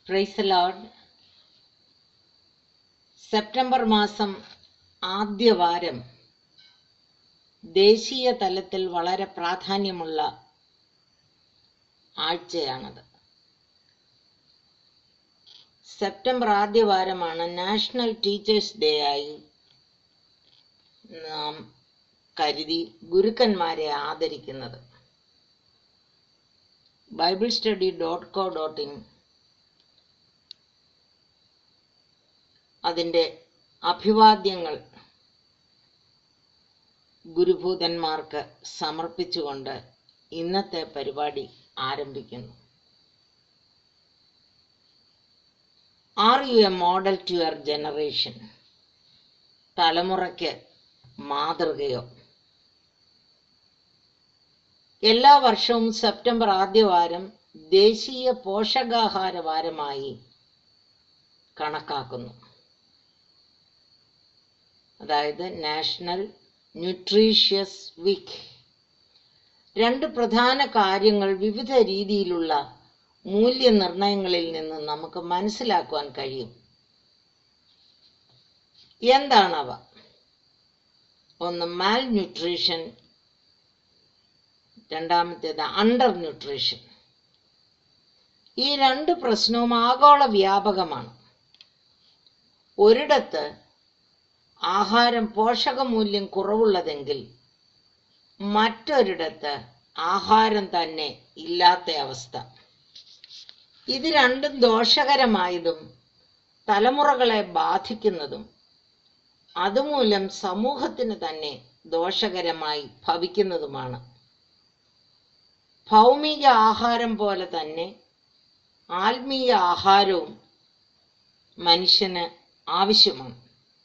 price load September മാസം ആദ്യ വാരം ദേശീയ തലത്തിൽ വളരെ പ്രാധാന്യമുള്ള ആഴ്ചയാണത് സെപ്റ്റംബർ ആദ്യ വാരമാണ് നാഷണൽ ടീച്ചേഴ്സ് ഡേ ആയി നാം കരുതി ഗുരുക്കന്മാരെ ആദരിക്കുന്നത് Bible study dot co dot in അതിൻ്റെ അഭിവാദ്യങ്ങൾ ഗുരുഭൂതന്മാർക്ക് സമർപ്പിച്ചുകൊണ്ട് ഇന്നത്തെ പരിപാടി ആരംഭിക്കുന്നു are you a model to your generation തലമുറയ്ക്ക് മാതൃകയോ എല്ലാ വർഷവും സെപ്റ്റംബർ ആദ്യവാരം ദേശീയ പോഷകാഹാര വാരമായി കണക്കാക്കുന്നു അതായത് നാഷണൽ ന്യൂട്രീഷ്യസ് വീക്ക് രണ്ട് പ്രധാന കാര്യങ്ങൾ വിവിധ രീതിയിലുള്ള മൂല്യനിർണയങ്ങളിൽ നിന്ന് നമുക്ക് മനസ്സിലാക്കുവാൻ കഴിയും എന്താണവ ഒന്ന് മാൽ ന്യൂട്രീഷൻ രണ്ടാമത്തേത് അണ്ടർ ന്യൂട്രീഷൻ ഈ രണ്ട് പ്രശ്നവും ആഗോള വ്യാപകമാണ് ഒരിടത്ത് ആഹാരം പോഷകമൂല്യം കുറവുള്ളതെങ്കിൽ മറ്റൊരിടത്ത് ആഹാരം തന്നെ ഇല്ലാത്ത അവസ്ഥ ഇത് രണ്ടും ദോഷകരമായതും തലമുറകളെ ബാധിക്കുന്നതും അതുമൂലം സമൂഹത്തിന് തന്നെ ദോഷകരമായി ഭവിക്കുന്നതുമാണ് ഭൗമിക ആഹാരം പോലെ തന്നെ ആത്മീയ ആഹാരവും മനുഷ്യന് ആവശ്യമാണ്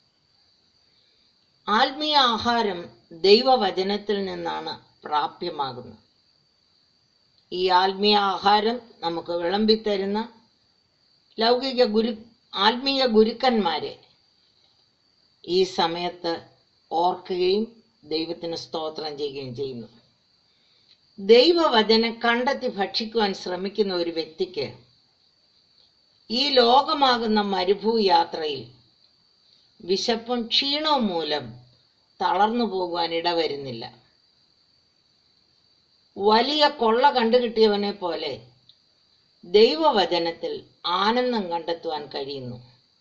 ആത്മീയ ആഹാരം ദൈവവചനത്തിൽ നിന്നാണ് പ്രാപ്യമാകുന്നത് ഈ ആത്മീയ ആഹാരം നമുക്ക് വിളമ്പിത്തരുന്ന ലൗകിക ഗുരു ആത്മീയ ഗുരുക്കന്മാരെ ഈ സമയത്ത് ഓർക്കുകയും ദൈവത്തിന് സ്തോത്രം ചെയ്യുകയും ചെയ്യുന്നു ദൈവവചനം കണ്ടെത്തി ഭക്ഷിക്കുവാൻ ശ്രമിക്കുന്ന ഒരു വ്യക്തിക്ക് ഈ ലോകമാകുന്ന മരുഭൂയാത്രയിൽ വിശപ്പും ക്ഷീണവും മൂലം തളർന്നു പോകുവാൻ ഇടവരുന്നില്ല വലിയ കൊള്ള കണ്ടുകിട്ടിയവനെ പോലെ ദൈവവചനത്തിൽ ആനന്ദം കണ്ടെത്തുവാൻ കഴിയുന്നു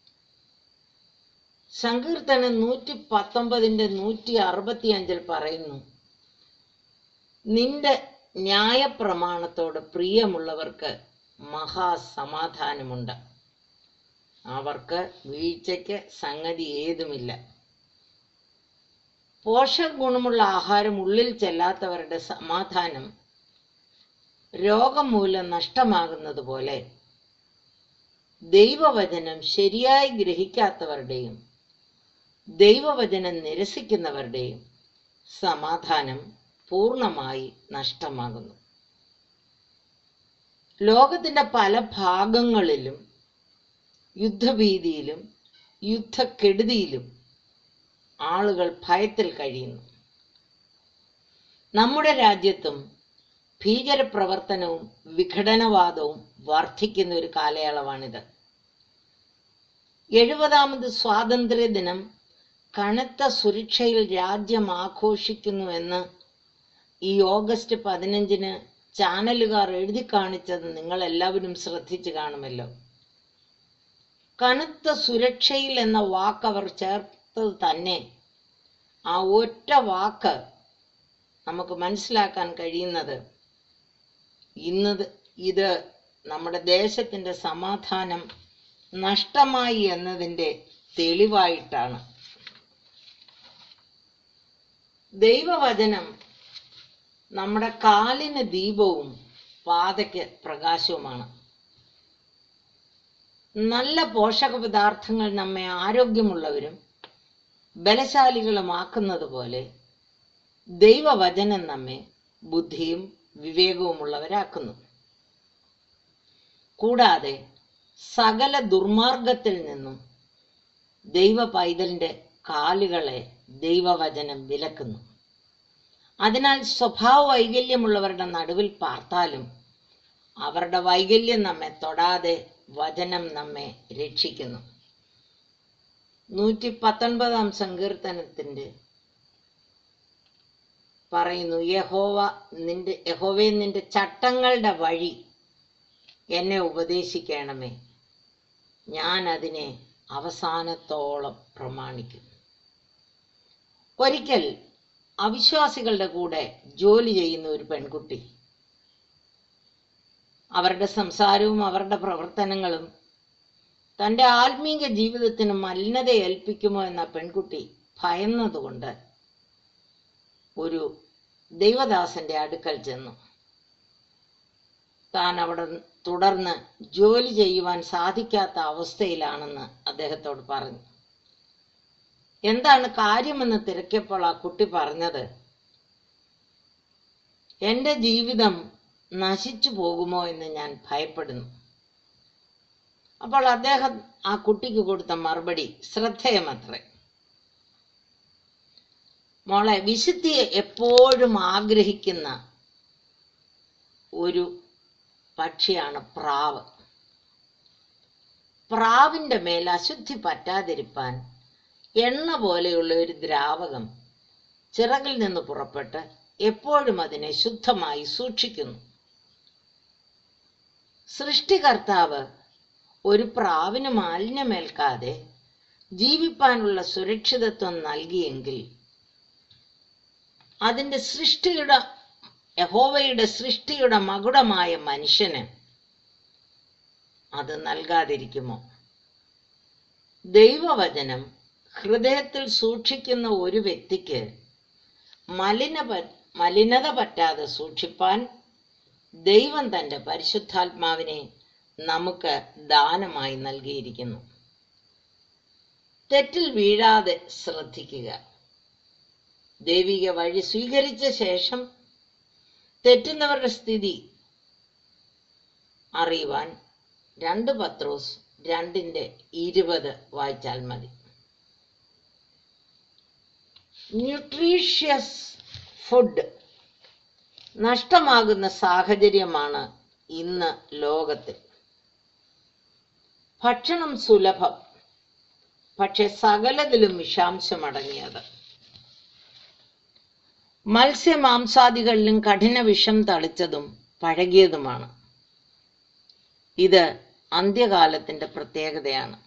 സങ്കീർത്തനം നൂറ്റി പത്തൊമ്പതിന്റെ നൂറ്റി അറുപത്തിയഞ്ചിൽ പറയുന്നു നിന്റെ ന്യായപ്രമാണത്തോട് പ്രിയമുള്ളവർക്ക് മഹാസമാധാനമുണ്ട് അവർക്ക് വീഴ്ചയ്ക്ക് സംഗതി ഏതുമില്ല പോഷക ഗുണമുള്ള ആഹാരം ഉള്ളിൽ ചെല്ലാത്തവരുടെ സമാധാനം രോഗം മൂലം നഷ്ടമാകുന്നത് പോലെ ദൈവവചനം ശരിയായി ഗ്രഹിക്കാത്തവരുടെയും ദൈവവചനം നിരസിക്കുന്നവരുടെയും സമാധാനം പൂർണ്ണമായി നഷ്ടമാകുന്നു ലോകത്തിന്റെ പല ഭാഗങ്ങളിലും യുദ്ധഭീതിയിലും യുദ്ധക്കെടുതിയിലും ആളുകൾ ഭയത്തിൽ കഴിയുന്നു നമ്മുടെ രാജ്യത്തും ഭീകരപ്രവർത്തനവും വിഘടനവാദവും വർദ്ധിക്കുന്ന ഒരു കാലയളവാണിത് എഴുപതാമത് സ്വാതന്ത്ര്യ ദിനം കനത്ത സുരക്ഷയിൽ രാജ്യം ആഘോഷിക്കുന്നുവെന്ന് ഈ ഓഗസ്റ്റ് പതിനഞ്ചിന് ചാനലുകാർ എഴുതി കാണിച്ചത് നിങ്ങൾ എല്ലാവരും ശ്രദ്ധിച്ചു കാണുമല്ലോ കനത്ത സുരക്ഷയിൽ എന്ന വാക്ക് അവർ ചേർത്തത് തന്നെ ആ ഒറ്റ വാക്ക് നമുക്ക് മനസ്സിലാക്കാൻ കഴിയുന്നത് ഇന്ന് ഇത് നമ്മുടെ ദേശത്തിന്റെ സമാധാനം നഷ്ടമായി എന്നതിൻ്റെ തെളിവായിട്ടാണ് ദൈവവചനം നമ്മുടെ കാലിന് ദീപവും പാതയ്ക്ക് പ്രകാശവുമാണ് നല്ല പോഷക പദാർത്ഥങ്ങൾ നമ്മെ ആരോഗ്യമുള്ളവരും ബലശാലികളുമാക്കുന്നത് പോലെ ദൈവവചനം നമ്മെ ബുദ്ധിയും വിവേകവുമുള്ളവരാക്കുന്നു കൂടാതെ സകല ദുർമാർഗത്തിൽ നിന്നും ദൈവ പൈതലിന്റെ കാലുകളെ ദൈവവചനം വിലക്കുന്നു അതിനാൽ സ്വഭാവ വൈകല്യമുള്ളവരുടെ നടുവിൽ പാർത്താലും അവരുടെ വൈകല്യം നമ്മെ തൊടാതെ വചനം നമ്മെ രക്ഷിക്കുന്നു നൂറ്റി പത്തൊൻപതാം സങ്കീർത്തനത്തിന്റെ പറയുന്നു യഹോവ നിന്റെ യഹോവേ നിന്റെ ചട്ടങ്ങളുടെ വഴി എന്നെ ഉപദേശിക്കണമേ ഞാൻ അതിനെ അവസാനത്തോളം പ്രമാണിക്കും ഒരിക്കൽ അവിശ്വാസികളുടെ കൂടെ ജോലി ചെയ്യുന്ന ഒരു പെൺകുട്ടി അവരുടെ സംസാരവും അവരുടെ പ്രവർത്തനങ്ങളും തൻ്റെ ആത്മീക ജീവിതത്തിന് മലിനത ഏൽപ്പിക്കുമോ എന്ന പെൺകുട്ടി ഭയന്നതുകൊണ്ട് ഒരു ദൈവദാസന്റെ അടുക്കൽ ചെന്നു താൻ അവിടെ തുടർന്ന് ജോലി ചെയ്യുവാൻ സാധിക്കാത്ത അവസ്ഥയിലാണെന്ന് അദ്ദേഹത്തോട് പറഞ്ഞു എന്താണ് കാര്യമെന്ന് തിരക്കിയപ്പോൾ ആ കുട്ടി പറഞ്ഞത് എൻ്റെ ജീവിതം നശിച്ചു പോകുമോ എന്ന് ഞാൻ ഭയപ്പെടുന്നു അപ്പോൾ അദ്ദേഹം ആ കുട്ടിക്ക് കൊടുത്ത മറുപടി ശ്രദ്ധേയമത്രേ മോളെ വിശുദ്ധിയെ എപ്പോഴും ആഗ്രഹിക്കുന്ന ഒരു പക്ഷിയാണ് പ്രാവ് പ്രാവിന്റെ മേൽ അശുദ്ധി പറ്റാതിരിപ്പാൻ എണ്ണ പോലെയുള്ള ഒരു ദ്രാവകം ചിറകിൽ നിന്ന് പുറപ്പെട്ട് എപ്പോഴും അതിനെ ശുദ്ധമായി സൂക്ഷിക്കുന്നു സൃഷ്ടികർത്താവ് ഒരു പ്രാവിന് മാലിന്യമേൽക്കാതെ ജീവിപ്പാനുള്ള സുരക്ഷിതത്വം നൽകിയെങ്കിൽ അതിന്റെ സൃഷ്ടിയുടെ യഹോവയുടെ സൃഷ്ടിയുടെ മകുടമായ മനുഷ്യന് അത് നൽകാതിരിക്കുമോ ദൈവവചനം ഹൃദയത്തിൽ സൂക്ഷിക്കുന്ന ഒരു വ്യക്തിക്ക് മലിന മലിനത പറ്റാതെ സൂക്ഷിപ്പാൻ ദൈവം തന്റെ പരിശുദ്ധാത്മാവിനെ നമുക്ക് ദാനമായി നൽകിയിരിക്കുന്നു തെറ്റിൽ വീഴാതെ ശ്രദ്ധിക്കുക ദൈവിക വഴി സ്വീകരിച്ച ശേഷം തെറ്റുന്നവരുടെ സ്ഥിതി അറിയുവാൻ രണ്ട് പത്രോസ് രണ്ടിന്റെ ഇരുപത് വായിച്ചാൽ മതി ന്യൂട്രീഷ്യസ് ഫുഡ് നഷ്ടമാകുന്ന സാഹചര്യമാണ് ഇന്ന് ലോകത്തിൽ ഭക്ഷണം സുലഭം പക്ഷെ സകലതിലും വിഷാംശമടങ്ങിയത് മത്സ്യമാംസാദികളിലും കഠിന വിഷം തളിച്ചതും പഴകിയതുമാണ് ഇത് അന്ത്യകാലത്തിന്റെ പ്രത്യേകതയാണ്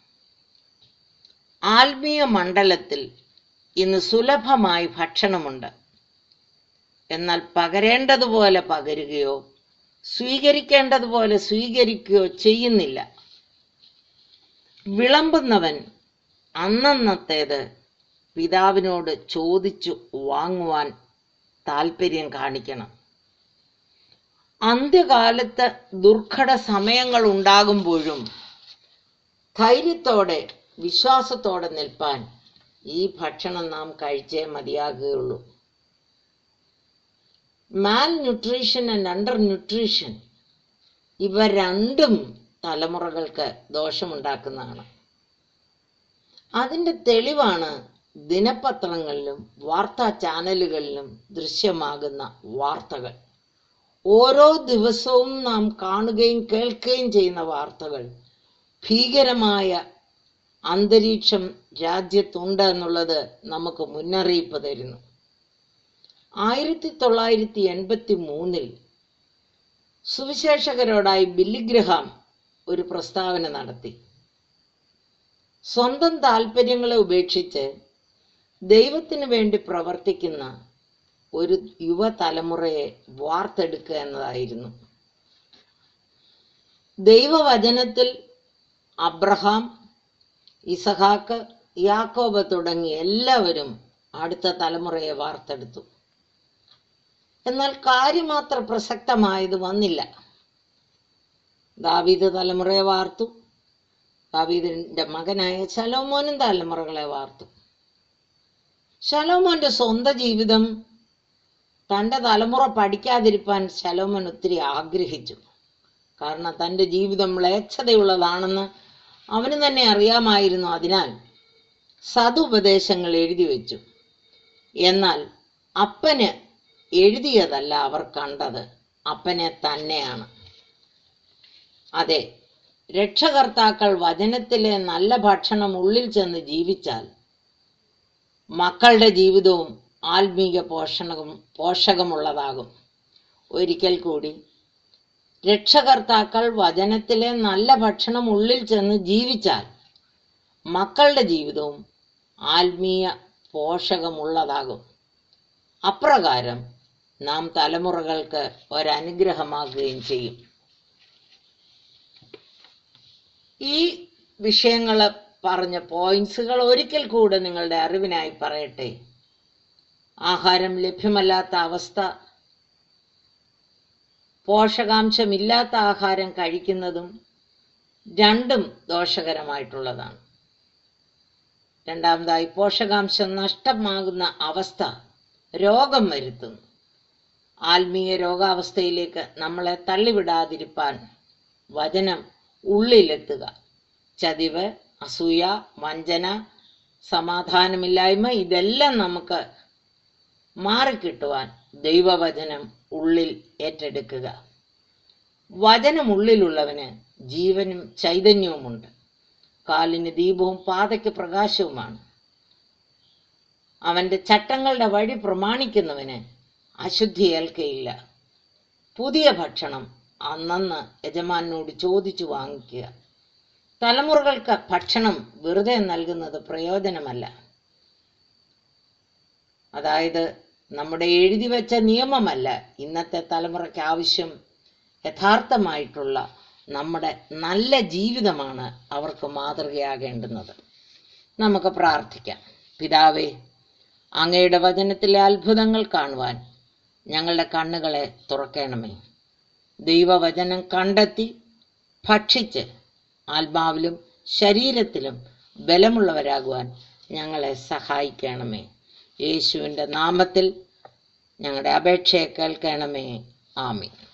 ആത്മീയ മണ്ഡലത്തിൽ ഇന്ന് സുലഭമായി ഭക്ഷണമുണ്ട് എന്നാൽ പകരേണ്ടതുപോലെ പകരുകയോ സ്വീകരിക്കേണ്ടതുപോലെ സ്വീകരിക്കുകയോ ചെയ്യുന്നില്ല വിളമ്പുന്നവൻ അന്നന്നത്തേത് പിതാവിനോട് ചോദിച്ചു വാങ്ങുവാൻ താല്പര്യം കാണിക്കണം അന്ത്യകാലത്ത് ദുർഘട സമയങ്ങൾ ഉണ്ടാകുമ്പോഴും ധൈര്യത്തോടെ വിശ്വാസത്തോടെ നിൽപ്പാൻ ഈ ഭക്ഷണം നാം കഴിച്ചേ മതിയാകുകയുള്ളൂ malnutrition and undernutrition ഇവ രണ്ടും തലമുറകൾക്ക് ദോഷമുണ്ടാക്കുന്നതാണ് അതിന്റെ തെളിവാണ് ദിനപത്രങ്ങളിലും വാർത്താ ചാനലുകളിലും ദൃശ്യമാകുന്ന വാർത്തകൾ ഓരോ ദിവസവും നാം കാണുകയും കേൾക്കുകയും ചെയ്യുന്ന വാർത്തകൾ ഭീകരമായ അന്തരീക്ഷം രാജ്യത്തുണ്ട് എന്നുള്ളത് നമുക്ക് മുന്നറിയിപ്പ് തരുന്നു ആയിരത്തി തൊള്ളായിരത്തി എൺപത്തി മൂന്നിൽ സുവിശേഷകരോടായി ബില്ലിഗ്രഹാം ഒരു പ്രസ്താവന നടത്തി സ്വന്തം താല്പര്യങ്ങളെ ഉപേക്ഷിച്ച് ദൈവത്തിന് വേണ്ടി പ്രവർത്തിക്കുന്ന ഒരു യുവതലമുറയെ വാർത്തെടുക്കുക എന്നതായിരുന്നു ദൈവവചനത്തിൽ അബ്രഹാം ഇസഹാക്ക് യാക്കോബ് തുടങ്ങി എല്ലാവരും അടുത്ത തലമുറയെ വാർത്തെടുത്തു എന്നാൽ കാര്യമാത്ര പ്രസക്തമായത് വന്നില്ല ദാവീദ് തലമുറയെ വാർത്തു ദാവീദിന്റെ മകനായ ശലോമോനും തലമുറകളെ വാർത്തു ശലോമോന്റെ സ്വന്തം ജീവിതം തന്റെ തലമുറ പഠിക്കാതിരിക്കാൻ ശലോമോൻ ഒത്തിരി ആഗ്രഹിച്ചു കാരണം തന്റെ ജീവിതം മ്ലേച്ഛതയുള്ളതാണെന്ന് അവന് തന്നെ അറിയാമായിരുന്നു അതിനാൽ സതുപദേശങ്ങൾ എഴുതി വെച്ചു എന്നാൽ അപ്പന് എഴുതിയതല്ല അവർ കണ്ടത് അപ്പനെ തന്നെയാണ് അതെ രക്ഷകർത്താക്കൾ വചനത്തിലെ നല്ല ഭക്ഷണം ഉള്ളിൽ ചെന്ന് ജീവിച്ചാൽ മക്കളുടെ ജീവിതവും ആത്മീക പോഷണവും പോഷകമുള്ളതാകും ഒരിക്കൽ കൂടി രക്ഷകർത്താക്കൾ വചനത്തിലെ നല്ല ഭക്ഷണം ഉള്ളിൽ ചെന്ന് ജീവിച്ചാൽ മക്കളുടെ ജീവിതവും ആത്മീയ പോഷകമുള്ളതാകും അപ്രകാരം നാം തലമുറകൾക്ക് ഒരനുഗ്രഹമാകുകയും ചെയ്യും ഈ വിഷയങ്ങൾ പറഞ്ഞ പോയിന്റ്സുകൾ ഒരിക്കൽ കൂടെ നിങ്ങളുടെ അറിവിനായി പറയട്ടെ ആഹാരം ലഭ്യമല്ലാത്ത അവസ്ഥ പോഷകാംശമില്ലാത്ത ആഹാരം കഴിക്കുന്നതും രണ്ടും ദോഷകരമായിട്ടുള്ളതാണ് രണ്ടാമതായി പോഷകാംശം നഷ്ടമാകുന്ന അവസ്ഥ രോഗം വരുത്തുന്നു ആത്മീയ രോഗാവസ്ഥയിലേക്ക് നമ്മളെ തള്ളിവിടാതിരിപ്പാൻ വചനം ഉള്ളിലെത്തുക ചതിവ് അസൂയ വഞ്ചന സമാധാനമില്ലായ്മ ഇതെല്ലാം നമുക്ക് മാറിക്കിട്ടുവാൻ ദൈവവചനം ഉള്ളിൽ ഏറ്റെടുക്കുക വചനം ഉള്ളിലുള്ളവന് ജീവനും ചൈതന്യവുമുണ്ട് കാലിന് ദീപവും പാതയ്ക്ക് പ്രകാശവുമാണ് അവന്റെ ചട്ടങ്ങളുടെ വഴി പ്രമാണിക്കുന്നവന് അശുദ്ധി ഏൽക്കയില്ല പുതിയ ഭക്ഷണം അന്നന്ന് യജമാനോട് ചോദിച്ചു വാങ്ങിക്കുക തലമുറകൾക്ക് ഭക്ഷണം വെറുതെ നൽകുന്നത് പ്രയോജനമല്ല അതായത് നമ്മുടെ എഴുതി വെച്ച നിയമമല്ല ഇന്നത്തെ തലമുറയ്ക്ക് ആവശ്യം യഥാർത്ഥമായിട്ടുള്ള നമ്മുടെ നല്ല ജീവിതമാണ് അവർക്ക് മാതൃകയാകേണ്ടുന്നത് നമുക്ക് പ്രാർത്ഥിക്കാം പിതാവേ അങ്ങയുടെ വചനത്തിലെ അത്ഭുതങ്ങൾ കാണുവാൻ ഞങ്ങളുടെ കണ്ണുകളെ തുറക്കണമേ ദൈവവചനം കണ്ടെത്തി ഭക്ഷിച്ച് ആത്മാവിലും ശരീരത്തിലും ബലമുള്ളവരാകുവാൻ ഞങ്ങളെ സഹായിക്കണമേ യേശുവിൻ്റെ നാമത്തിൽ ഞങ്ങളുടെ അപേക്ഷയെ കേൾക്കണമേ ആമീൻ